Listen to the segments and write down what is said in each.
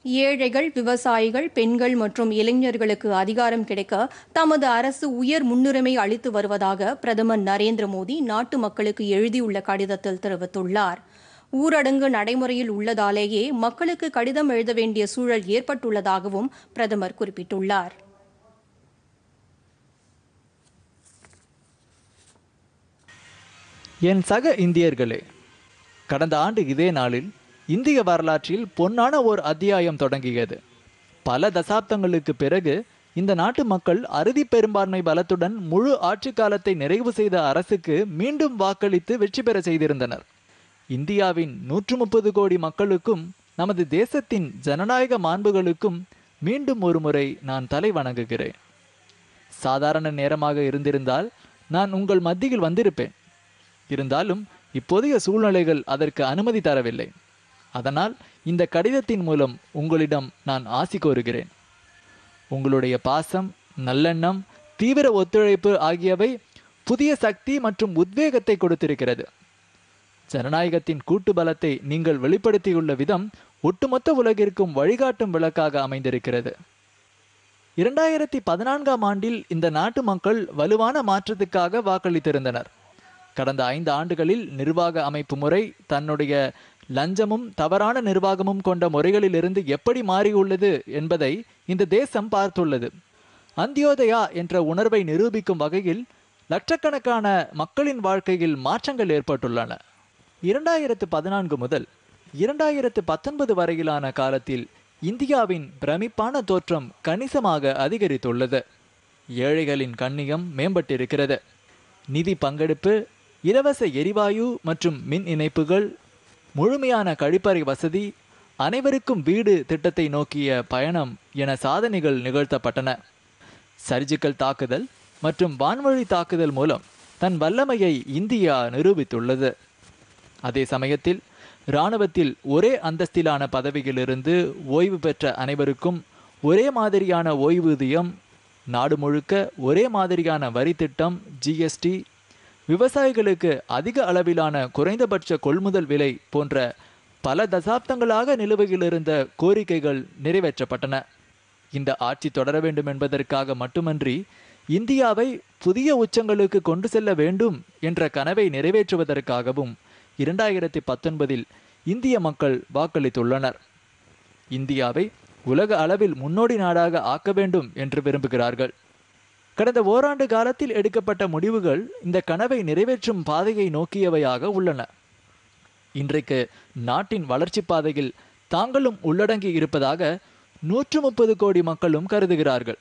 ஏழைகள் விவசாயிகள் பெண்கள் மற்றும் இளைஞர்களுக்கு அதிகாரம் கிடைக்க தமது அரசு உயர் முன்னுரிமை அளித்து வருவதாக பிரதமர் நரேந்திர மோடி நாட்டு மக்களுக்கு எழுதியுள்ள கடிதத்தில் தெரிவித்துள்ளார் ஊரடங்கு நடைமுறையில் உள்ளதாலேயே மக்களுக்கு கடிதம் எழுத வேண்டிய சூழல் ஏற்பட்டுள்ளதாகவும் பிரதமர் குறிப்பிட்டுள்ளார் என் சக இந்தியர்களே கடந்த ஆண்டு இதே நாளில் இந்திய வரலாற்றில் பொன்னான ஓர் அத்தியாயம் தொடங்கியது பல தசாப்தங்களுக்கு பிறகு இந்த நாட்டு மக்கள் அறுதி பெரும்பான்மை பலத்துடன் முழு ஆட்சி காலத்தை நிறைவு செய்த அரசுக்கு மீண்டும் வாக்களித்து வெற்றி பெற செய்திருந்தனர் இந்தியாவின் நூற்று முப்பது கோடி மக்களுக்கும் நமது தேசத்தின் ஜனநாயக மாண்புகளுக்கும் மீண்டும் ஒரு முறை நான் தலை வணங்குகிறேன் சாதாரண நேரமாக இருந்திருந்தால் நான் உங்கள் மத்தியில் வந்திருப்பேன் இருந்தாலும் இப்போதைய சூழ்நிலைகள் அதற்கு அனுமதி தரவில்லை அதனால் இந்த கடிதத்தின் மூலம் உங்களிடம் நான் ஆசி கோருகிறேன் உங்களுடைய பாசம் நல்லெண்ணம் தீவிர ஒத்துழைப்பு ஆகியவை புதிய சக்தி மற்றும் உத்வேகத்தை கொடுத்திருக்கிறது ஜனநாயகத்தின் கூட்டு பலத்தை நீங்கள் வெளிப்படுத்தியுள்ள விதம் ஒட்டுமொத்த உலகிற்கும் வழிகாட்டும் விளக்காக அமைந்திருக்கிறது இரண்டாயிரத்தி பதினான்காம் ஆண்டில் இந்த நாட்டு மக்கள் வலுவான மாற்றத்துக்காக வாக்களித்திருந்தனர் கடந்த ஐந்து ஆண்டுகளில் நிர்வாக அமைப்பு முறை தன்னுடைய லஞ்சமும் தவறான நிர்வாகமும் கொண்ட முறைகளிலிருந்து எப்படி மாறியுள்ளது என்பதை இந்த தேசம் பார்த்துள்ளது அந்தியோதயா என்ற உணர்வை நிரூபிக்கும் வகையில் லட்சக்கணக்கான மக்களின் வாழ்க்கையில் மாற்றங்கள் ஏற்பட்டுள்ளன இரண்டாயிரத்து பதினான்கு முதல் இரண்டாயிரத்து பத்தொன்பது வரையிலான காலத்தில் இந்தியாவின் பிரமிப்பான தோற்றம் கணிசமாக அதிகரித்துள்ளது ஏழைகளின் கண்ணியம் மேம்பட்டிருக்கிறது நிதி பங்கெடுப்பு இலவச எரிவாயு மற்றும் மின் இணைப்புகள் முழுமையான கழிப்பறை வசதி அனைவருக்கும் வீடு திட்டத்தை நோக்கிய பயணம் என சாதனைகள் நிகழ்த்தப்பட்டன சர்ஜிக்கல் தாக்குதல் மற்றும் வான்வழி தாக்குதல் மூலம் தன் வல்லமையை இந்தியா நிரூபித்துள்ளது அதே சமயத்தில் இராணுவத்தில் ஒரே அந்தஸ்திலான பதவியிலிருந்து ஓய்வு பெற்ற அனைவருக்கும் ஒரே மாதிரியான ஓய்வூதியம் நாடு முழுக்க ஒரே மாதிரியான வரி திட்டம் ஜிஎஸ்டி விவசாயிகளுக்கு அதிக அளவிலான குறைந்தபட்ச கொள்முதல் விலை போன்ற பல தசாப்தங்களாக நிலுவையில் இருந்த கோரிக்கைகள் நிறைவேற்றப்பட்டன இந்த ஆட்சி தொடர வேண்டும் என்பதற்காக மட்டுமன்றி இந்தியாவை புதிய உச்சங்களுக்கு கொண்டு செல்ல வேண்டும் என்ற கனவை நிறைவேற்றுவதற்காகவும் இரண்டாயிரத்தி பத்தொன்பதில் இந்திய மக்கள் வாக்களித்துள்ளனர் இந்தியாவை உலக அளவில் முன்னோடி நாடாக ஆக்க வேண்டும் என்று விரும்புகிறார்கள் கடந்த ஓராண்டு காலத்தில் எடுக்கப்பட்ட முடிவுகள் இந்த கனவை நிறைவேற்றும் பாதையை நோக்கியவையாக உள்ளன இன்றைக்கு நாட்டின் வளர்ச்சி பாதையில் தாங்களும் உள்ளடங்கி இருப்பதாக நூற்று முப்பது கோடி மக்களும் கருதுகிறார்கள்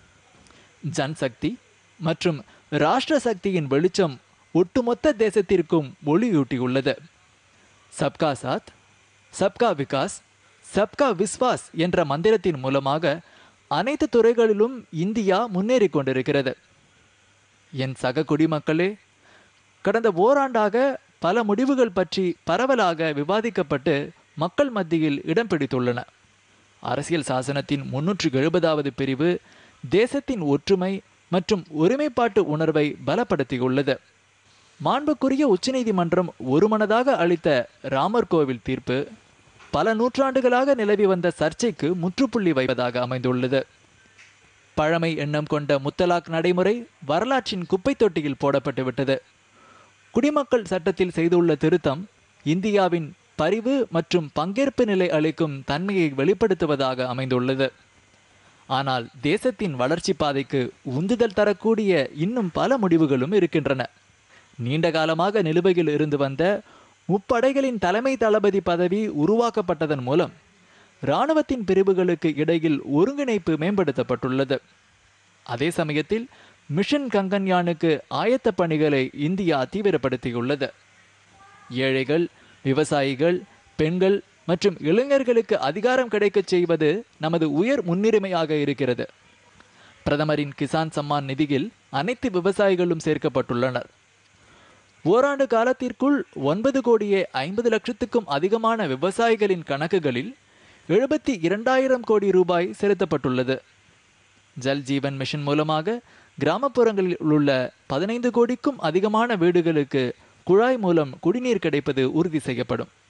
ஜன்சக்தி மற்றும் ராஷ்டிர சக்தியின் வெளிச்சம் ஒட்டுமொத்த தேசத்திற்கும் ஒளியூட்டியுள்ளது சப்கா சாத் சப்கா விகாஸ் சப்கா விஸ்வாஸ் என்ற மந்திரத்தின் மூலமாக அனைத்து துறைகளிலும் இந்தியா முன்னேறி கொண்டிருக்கிறது என் சக குடிமக்களே கடந்த ஓராண்டாக பல முடிவுகள் பற்றி பரவலாக விவாதிக்கப்பட்டு மக்கள் மத்தியில் இடம் பிடித்துள்ளன அரசியல் சாசனத்தின் முன்னூற்று எழுபதாவது பிரிவு தேசத்தின் ஒற்றுமை மற்றும் ஒருமைப்பாட்டு உணர்வை பலப்படுத்தியுள்ளது மாண்புக்குரிய உச்சநீதிமன்றம் ஒருமனதாக அளித்த ராமர் கோவில் தீர்ப்பு பல நூற்றாண்டுகளாக நிலவி வந்த சர்ச்சைக்கு முற்றுப்புள்ளி வைப்பதாக அமைந்துள்ளது பழமை எண்ணம் கொண்ட முத்தலாக் நடைமுறை வரலாற்றின் குப்பை தொட்டியில் போடப்பட்டு விட்டது குடிமக்கள் சட்டத்தில் செய்துள்ள திருத்தம் இந்தியாவின் பரிவு மற்றும் பங்கேற்பு நிலை அளிக்கும் தன்மையை வெளிப்படுத்துவதாக அமைந்துள்ளது ஆனால் தேசத்தின் வளர்ச்சி பாதைக்கு உந்துதல் தரக்கூடிய இன்னும் பல முடிவுகளும் இருக்கின்றன நீண்ட காலமாக நிலுவையில் இருந்து வந்த முப்படைகளின் தலைமை தளபதி பதவி உருவாக்கப்பட்டதன் மூலம் இராணுவத்தின் பிரிவுகளுக்கு இடையில் ஒருங்கிணைப்பு மேம்படுத்தப்பட்டுள்ளது அதே சமயத்தில் மிஷன் கங்கன்யானுக்கு ஆயத்த பணிகளை இந்தியா தீவிரப்படுத்தியுள்ளது ஏழைகள் விவசாயிகள் பெண்கள் மற்றும் இளைஞர்களுக்கு அதிகாரம் கிடைக்கச் செய்வது நமது உயர் முன்னுரிமையாக இருக்கிறது பிரதமரின் கிசான் சம்மான் நிதியில் அனைத்து விவசாயிகளும் சேர்க்கப்பட்டுள்ளனர் ஓராண்டு காலத்திற்குள் ஒன்பது கோடியே ஐம்பது லட்சத்துக்கும் அதிகமான விவசாயிகளின் கணக்குகளில் எழுபத்தி இரண்டாயிரம் கோடி ரூபாய் செலுத்தப்பட்டுள்ளது ஜல் ஜீவன் மிஷன் மூலமாக கிராமப்புறங்களில் உள்ள பதினைந்து கோடிக்கும் அதிகமான வீடுகளுக்கு குழாய் மூலம் குடிநீர் கிடைப்பது உறுதி செய்யப்படும்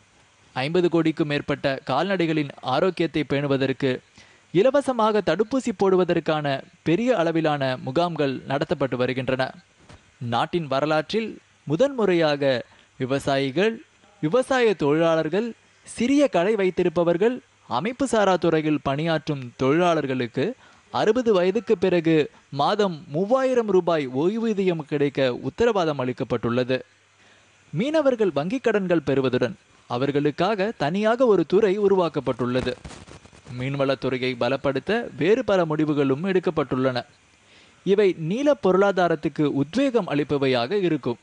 ஐம்பது கோடிக்கும் மேற்பட்ட கால்நடைகளின் ஆரோக்கியத்தை பேணுவதற்கு இலவசமாக தடுப்பூசி போடுவதற்கான பெரிய அளவிலான முகாம்கள் நடத்தப்பட்டு வருகின்றன நாட்டின் வரலாற்றில் முதன்முறையாக விவசாயிகள் விவசாய தொழிலாளர்கள் சிறிய கடை வைத்திருப்பவர்கள் அமைப்பு சாரா துறையில் பணியாற்றும் தொழிலாளர்களுக்கு அறுபது வயதுக்கு பிறகு மாதம் மூவாயிரம் ரூபாய் ஓய்வூதியம் கிடைக்க உத்தரவாதம் அளிக்கப்பட்டுள்ளது மீனவர்கள் வங்கிக் கடன்கள் பெறுவதுடன் அவர்களுக்காக தனியாக ஒரு துறை உருவாக்கப்பட்டுள்ளது மீன்வளத்துறையை பலப்படுத்த வேறு பல முடிவுகளும் எடுக்கப்பட்டுள்ளன இவை நீல பொருளாதாரத்துக்கு உத்வேகம் அளிப்பவையாக இருக்கும்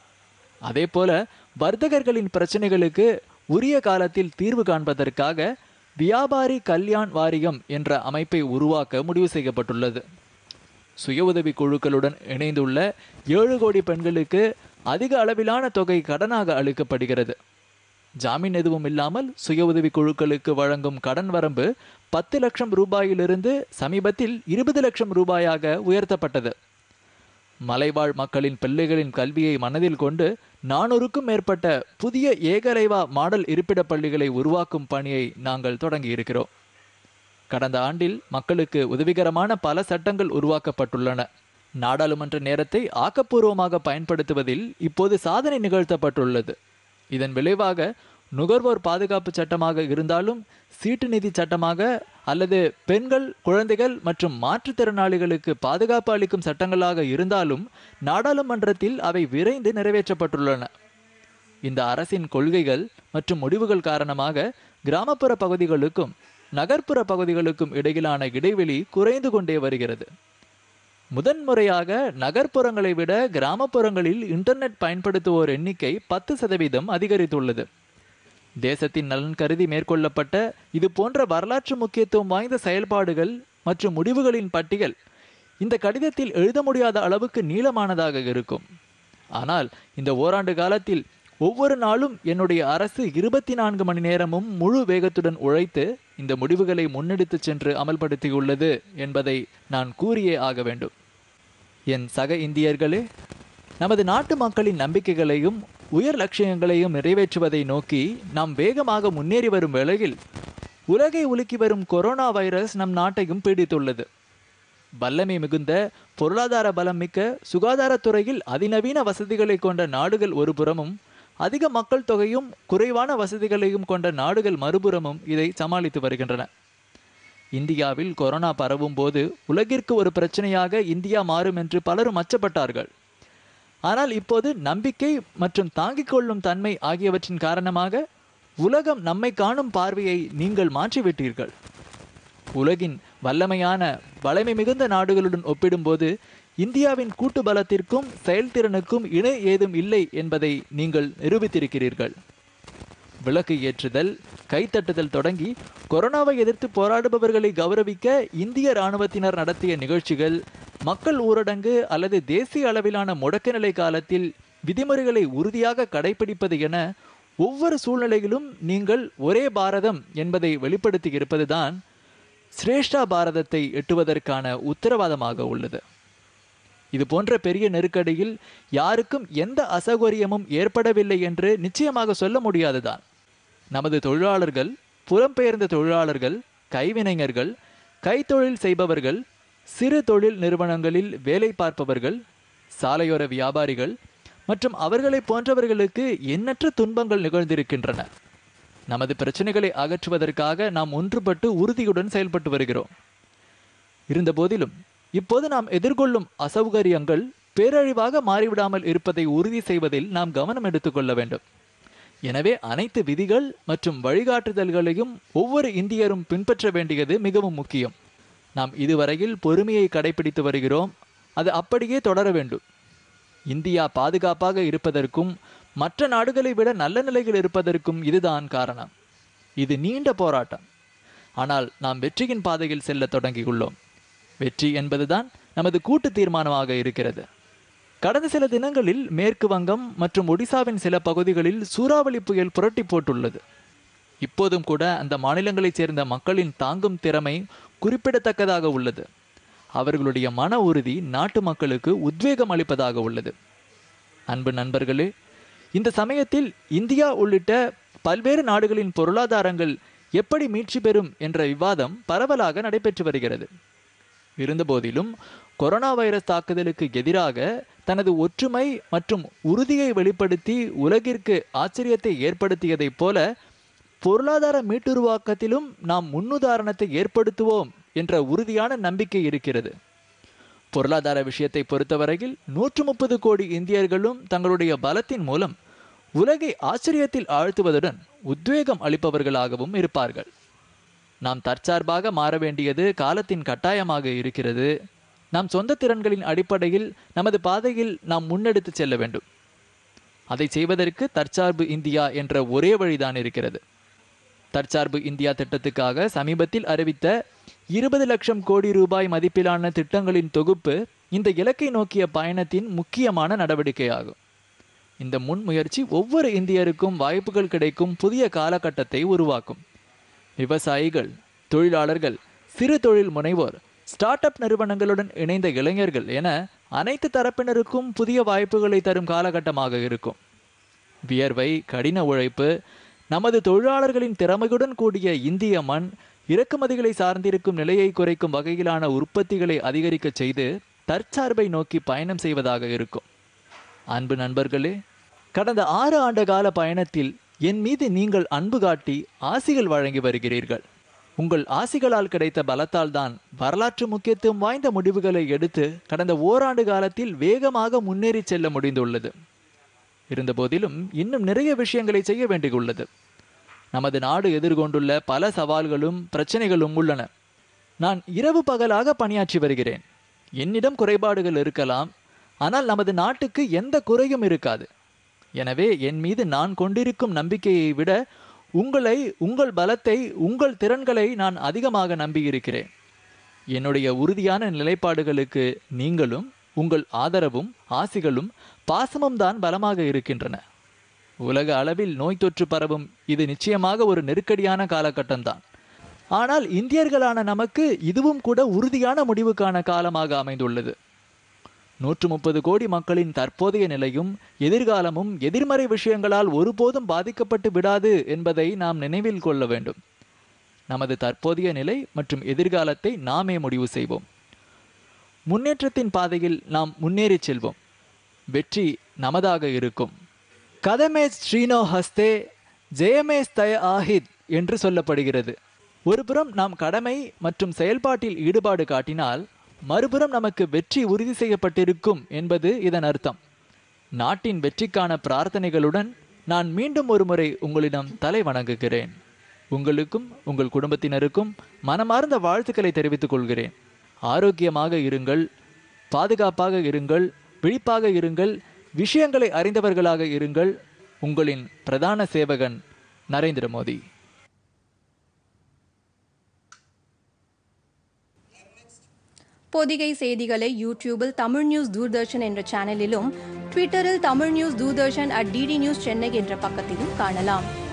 அதேபோல வர்த்தகர்களின் பிரச்சனைகளுக்கு உரிய காலத்தில் தீர்வு காண்பதற்காக வியாபாரி கல்யாண் வாரியம் என்ற அமைப்பை உருவாக்க முடிவு செய்யப்பட்டுள்ளது சுய உதவி குழுக்களுடன் இணைந்துள்ள ஏழு கோடி பெண்களுக்கு அதிக அளவிலான தொகை கடனாக அளிக்கப்படுகிறது ஜாமீன் எதுவும் இல்லாமல் சுய உதவி குழுக்களுக்கு வழங்கும் கடன் வரம்பு பத்து லட்சம் ரூபாயிலிருந்து சமீபத்தில் இருபது லட்சம் ரூபாயாக உயர்த்தப்பட்டது மலைவாழ் மக்களின் பிள்ளைகளின் கல்வியை மனதில் கொண்டு நானூறுக்கும் மேற்பட்ட புதிய ஏகலைவா மாடல் இருப்பிட பள்ளிகளை உருவாக்கும் பணியை நாங்கள் தொடங்கியிருக்கிறோம் கடந்த ஆண்டில் மக்களுக்கு உதவிகரமான பல சட்டங்கள் உருவாக்கப்பட்டுள்ளன நாடாளுமன்ற நேரத்தை ஆக்கப்பூர்வமாக பயன்படுத்துவதில் இப்போது சாதனை நிகழ்த்தப்பட்டுள்ளது இதன் விளைவாக நுகர்வோர் பாதுகாப்பு சட்டமாக இருந்தாலும் சீட்டு நிதி சட்டமாக அல்லது பெண்கள் குழந்தைகள் மற்றும் மாற்றுத்திறனாளிகளுக்கு பாதுகாப்பு அளிக்கும் சட்டங்களாக இருந்தாலும் நாடாளுமன்றத்தில் அவை விரைந்து நிறைவேற்றப்பட்டுள்ளன இந்த அரசின் கொள்கைகள் மற்றும் முடிவுகள் காரணமாக கிராமப்புற பகுதிகளுக்கும் நகர்ப்புற பகுதிகளுக்கும் இடையிலான இடைவெளி குறைந்து கொண்டே வருகிறது முதன்முறையாக நகர்ப்புறங்களை விட கிராமப்புறங்களில் இன்டர்நெட் பயன்படுத்துவோர் எண்ணிக்கை பத்து சதவீதம் அதிகரித்துள்ளது தேசத்தின் நலன் கருதி மேற்கொள்ளப்பட்ட இது போன்ற வரலாற்று முக்கியத்துவம் வாய்ந்த செயல்பாடுகள் மற்றும் முடிவுகளின் பட்டியல் இந்த கடிதத்தில் எழுத முடியாத அளவுக்கு நீளமானதாக இருக்கும் ஆனால் இந்த ஓராண்டு காலத்தில் ஒவ்வொரு நாளும் என்னுடைய அரசு இருபத்தி நான்கு மணி நேரமும் முழு வேகத்துடன் உழைத்து இந்த முடிவுகளை முன்னெடுத்துச் சென்று அமல்படுத்தியுள்ளது என்பதை நான் கூறியே ஆக வேண்டும் என் சக இந்தியர்களே நமது நாட்டு மக்களின் நம்பிக்கைகளையும் உயர் லட்சியங்களையும் நிறைவேற்றுவதை நோக்கி நாம் வேகமாக முன்னேறி வரும் வேளையில் உலகை உலுக்கி வரும் கொரோனா வைரஸ் நம் நாட்டையும் பீடித்துள்ளது வல்லமை மிகுந்த பொருளாதார பலம் மிக்க சுகாதாரத்துறையில் அதிநவீன வசதிகளை கொண்ட நாடுகள் ஒரு புறமும் அதிக மக்கள் தொகையும் குறைவான வசதிகளையும் கொண்ட நாடுகள் மறுபுறமும் இதை சமாளித்து வருகின்றன இந்தியாவில் கொரோனா பரவும் போது உலகிற்கு ஒரு பிரச்சனையாக இந்தியா மாறும் என்று பலரும் அச்சப்பட்டார்கள் ஆனால் இப்போது நம்பிக்கை மற்றும் தாங்கிக் கொள்ளும் தன்மை ஆகியவற்றின் காரணமாக உலகம் நம்மை காணும் பார்வையை நீங்கள் மாற்றிவிட்டீர்கள் உலகின் வல்லமையான வலிமை மிகுந்த நாடுகளுடன் ஒப்பிடும்போது இந்தியாவின் கூட்டு பலத்திற்கும் செயல்திறனுக்கும் இணை ஏதும் இல்லை என்பதை நீங்கள் நிரூபித்திருக்கிறீர்கள் விளக்கு ஏற்றுதல் கைத்தட்டுதல் தொடங்கி கொரோனாவை எதிர்த்து போராடுபவர்களை கௌரவிக்க இந்திய இராணுவத்தினர் நடத்திய நிகழ்ச்சிகள் மக்கள் ஊரடங்கு அல்லது தேசிய அளவிலான முடக்க நிலை காலத்தில் விதிமுறைகளை உறுதியாக கடைபிடிப்பது என ஒவ்வொரு சூழ்நிலையிலும் நீங்கள் ஒரே பாரதம் என்பதை வெளிப்படுத்தி இருப்பதுதான் சிரேஷ்டா பாரதத்தை எட்டுவதற்கான உத்தரவாதமாக உள்ளது இது போன்ற பெரிய நெருக்கடியில் யாருக்கும் எந்த அசௌகரியமும் ஏற்படவில்லை என்று நிச்சயமாக சொல்ல முடியாதுதான் நமது தொழிலாளர்கள் புலம்பெயர்ந்த தொழிலாளர்கள் கைவினைஞர்கள் கைத்தொழில் செய்பவர்கள் சிறு தொழில் நிறுவனங்களில் வேலை பார்ப்பவர்கள் சாலையோர வியாபாரிகள் மற்றும் அவர்களை போன்றவர்களுக்கு எண்ணற்ற துன்பங்கள் நிகழ்ந்திருக்கின்றன நமது பிரச்சனைகளை அகற்றுவதற்காக நாம் ஒன்றுபட்டு உறுதியுடன் செயல்பட்டு வருகிறோம் இருந்தபோதிலும் இப்போது நாம் எதிர்கொள்ளும் அசௌகரியங்கள் பேரழிவாக மாறிவிடாமல் இருப்பதை உறுதி செய்வதில் நாம் கவனம் எடுத்துக்கொள்ள வேண்டும் எனவே அனைத்து விதிகள் மற்றும் வழிகாட்டுதல்களையும் ஒவ்வொரு இந்தியரும் பின்பற்ற வேண்டியது மிகவும் முக்கியம் நாம் இதுவரையில் பொறுமையை கடைபிடித்து வருகிறோம் அது அப்படியே தொடர வேண்டும் இந்தியா பாதுகாப்பாக இருப்பதற்கும் மற்ற நாடுகளை விட நல்ல நிலையில் இருப்பதற்கும் இதுதான் காரணம் இது நீண்ட போராட்டம் ஆனால் நாம் வெற்றியின் பாதையில் செல்ல தொடங்கியுள்ளோம் வெற்றி என்பதுதான் நமது கூட்டு தீர்மானமாக இருக்கிறது கடந்த சில தினங்களில் மேற்கு வங்கம் மற்றும் ஒடிசாவின் சில பகுதிகளில் சூறாவளி புயல் புரட்டி போட்டுள்ளது இப்போதும் கூட அந்த மாநிலங்களைச் சேர்ந்த மக்களின் தாங்கும் திறமை குறிப்பிடத்தக்கதாக உள்ளது அவர்களுடைய மன உறுதி நாட்டு மக்களுக்கு உத்வேகம் அளிப்பதாக உள்ளது அன்பு நண்பர்களே இந்த சமயத்தில் இந்தியா உள்ளிட்ட பல்வேறு நாடுகளின் பொருளாதாரங்கள் எப்படி மீட்சி பெறும் என்ற விவாதம் பரவலாக நடைபெற்று வருகிறது இருந்தபோதிலும் கொரோனா வைரஸ் தாக்குதலுக்கு எதிராக தனது ஒற்றுமை மற்றும் உறுதியை வெளிப்படுத்தி உலகிற்கு ஆச்சரியத்தை ஏற்படுத்தியதைப் போல பொருளாதார மீட்டுருவாக்கத்திலும் நாம் முன்னுதாரணத்தை ஏற்படுத்துவோம் என்ற உறுதியான நம்பிக்கை இருக்கிறது பொருளாதார விஷயத்தை பொறுத்தவரையில் நூற்று முப்பது கோடி இந்தியர்களும் தங்களுடைய பலத்தின் மூலம் உலகை ஆச்சரியத்தில் ஆழ்த்துவதுடன் உத்வேகம் அளிப்பவர்களாகவும் இருப்பார்கள் நாம் தற்சார்பாக மாற வேண்டியது காலத்தின் கட்டாயமாக இருக்கிறது நாம் சொந்த திறன்களின் அடிப்படையில் நமது பாதையில் நாம் முன்னெடுத்து செல்ல வேண்டும் அதை செய்வதற்கு தற்சார்பு இந்தியா என்ற ஒரே வழிதான் இருக்கிறது தற்சார்பு இந்தியா திட்டத்துக்காக சமீபத்தில் அறிவித்த இருபது லட்சம் கோடி ரூபாய் மதிப்பிலான திட்டங்களின் தொகுப்பு இந்த இலக்கை நோக்கிய பயணத்தின் முக்கியமான நடவடிக்கையாகும் இந்த முன்முயற்சி ஒவ்வொரு இந்தியருக்கும் வாய்ப்புகள் கிடைக்கும் புதிய காலகட்டத்தை உருவாக்கும் விவசாயிகள் தொழிலாளர்கள் சிறு தொழில் முனைவோர் ஸ்டார்ட் அப் நிறுவனங்களுடன் இணைந்த இளைஞர்கள் என அனைத்து தரப்பினருக்கும் புதிய வாய்ப்புகளை தரும் காலகட்டமாக இருக்கும் வியர்வை கடின உழைப்பு நமது தொழிலாளர்களின் திறமையுடன் கூடிய இந்திய மண் இறக்குமதிகளை சார்ந்திருக்கும் நிலையை குறைக்கும் வகையிலான உற்பத்திகளை அதிகரிக்கச் செய்து தற்சார்பை நோக்கி பயணம் செய்வதாக இருக்கும் அன்பு நண்பர்களே கடந்த ஆறு ஆண்டு கால பயணத்தில் என் மீது நீங்கள் அன்பு காட்டி ஆசிகள் வழங்கி வருகிறீர்கள் உங்கள் ஆசிகளால் கிடைத்த பலத்தால் தான் வரலாற்று முக்கியத்துவம் வாய்ந்த முடிவுகளை எடுத்து கடந்த ஓராண்டு காலத்தில் வேகமாக முன்னேறி செல்ல முடிந்துள்ளது இருந்தபோதிலும் இன்னும் நிறைய விஷயங்களை செய்ய வேண்டியுள்ளது நமது நாடு எதிர்கொண்டுள்ள பல சவால்களும் பிரச்சனைகளும் உள்ளன நான் இரவு பகலாக பணியாற்றி வருகிறேன் என்னிடம் குறைபாடுகள் இருக்கலாம் ஆனால் நமது நாட்டுக்கு எந்த குறையும் இருக்காது எனவே என் மீது நான் கொண்டிருக்கும் நம்பிக்கையை விட உங்களை உங்கள் பலத்தை உங்கள் திறன்களை நான் அதிகமாக நம்பியிருக்கிறேன் என்னுடைய உறுதியான நிலைப்பாடுகளுக்கு நீங்களும் உங்கள் ஆதரவும் ஆசிகளும் பாசமும் தான் பலமாக இருக்கின்றன உலக அளவில் நோய் தொற்று பரவும் இது நிச்சயமாக ஒரு நெருக்கடியான காலகட்டம்தான் ஆனால் இந்தியர்களான நமக்கு இதுவும் கூட உறுதியான முடிவுக்கான காலமாக அமைந்துள்ளது நூற்று முப்பது கோடி மக்களின் தற்போதைய நிலையும் எதிர்காலமும் எதிர்மறை விஷயங்களால் ஒருபோதும் பாதிக்கப்பட்டு விடாது என்பதை நாம் நினைவில் கொள்ள வேண்டும் நமது தற்போதைய நிலை மற்றும் எதிர்காலத்தை நாமே முடிவு செய்வோம் முன்னேற்றத்தின் பாதையில் நாம் முன்னேறிச் செல்வோம் வெற்றி நமதாக இருக்கும் கதமே ஸ்ரீனோ ஹஸ்தே ஜெயமே ஸ்தய ஆஹித் என்று சொல்லப்படுகிறது ஒருபுறம் நாம் கடமை மற்றும் செயல்பாட்டில் ஈடுபாடு காட்டினால் மறுபுறம் நமக்கு வெற்றி உறுதி செய்யப்பட்டிருக்கும் என்பது இதன் அர்த்தம் நாட்டின் வெற்றிக்கான பிரார்த்தனைகளுடன் நான் மீண்டும் ஒரு முறை உங்களிடம் தலை வணங்குகிறேன் உங்களுக்கும் உங்கள் குடும்பத்தினருக்கும் மனமார்ந்த வாழ்த்துக்களை தெரிவித்துக் கொள்கிறேன் ஆரோக்கியமாக இருங்கள் பாதுகாப்பாக இருங்கள் விழிப்பாக இருங்கள் விஷயங்களை அறிந்தவர்களாக இருங்கள் உங்களின் பிரதான சேவகன் நரேந்திர மோடி பொதிகை செய்திகளை யூடியூபில் தமிழ் நியூஸ் தூர்தர்ஷன் என்ற சேனலிலும் ட்விட்டரில் Tamil news Doordarshan at DD news Chennai என்ற பக்கத்திலும் காணலாம்